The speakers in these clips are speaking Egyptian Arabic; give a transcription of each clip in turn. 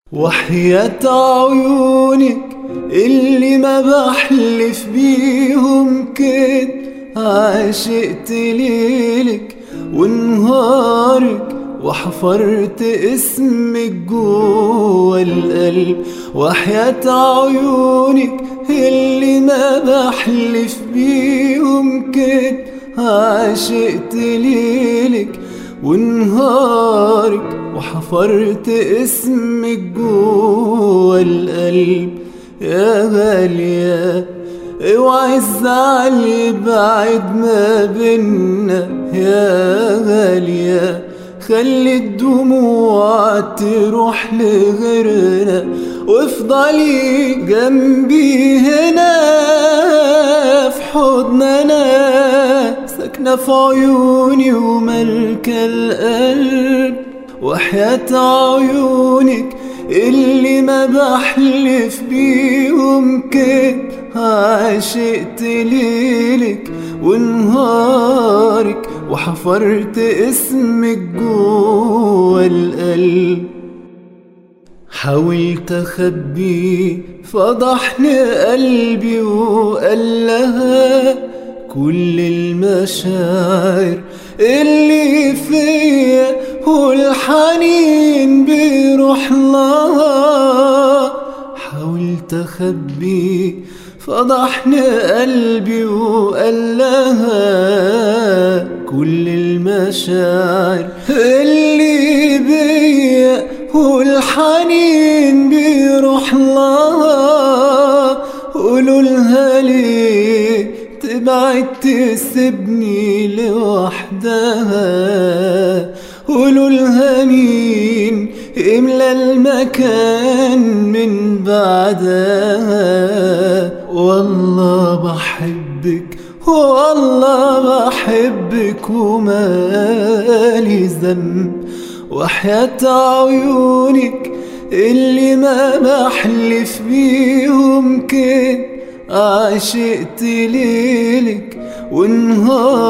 وحياة عيونك اللي ما بحلف بيهم كده عشقت ليلك ونهارك وحفرت اسمك جوه القلب وحياة عيونك اللي ما بحلف بيهم كده عشقت ليلك ونهارك وحفرت اسمك جوه القلب يا غالية اوعي الزعل يبعد ما بينا يا غالية خلي الدموع تروح لغيرنا وافضلي جنبي هنا في حضننا ساكنة في عيوني وملك القلب وحياة عيونك اللي ما بحلف بيهم كده عشقت ليلك ونهارك وحفرت اسمك جوه القلب حاولت اخبيه فضحني قلبي وقال لها كل المشاعر اللي فيا والحنين بيروح لها حاولت اخبيه فضحني قلبي وقال لها كل المشاعر اللي بيا والحنين بيروح لها قولوا لها ليه تبعد تسيبني لوحدها قولوا لها مين املى المكان من بعدها والله بحبك والله بحبك ومالي ذنب وحياة عيونك اللي ما بحلف بيهم كده عشقت ليلك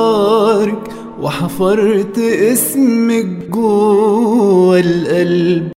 ونهارك وحفرت اسمك جوه القلب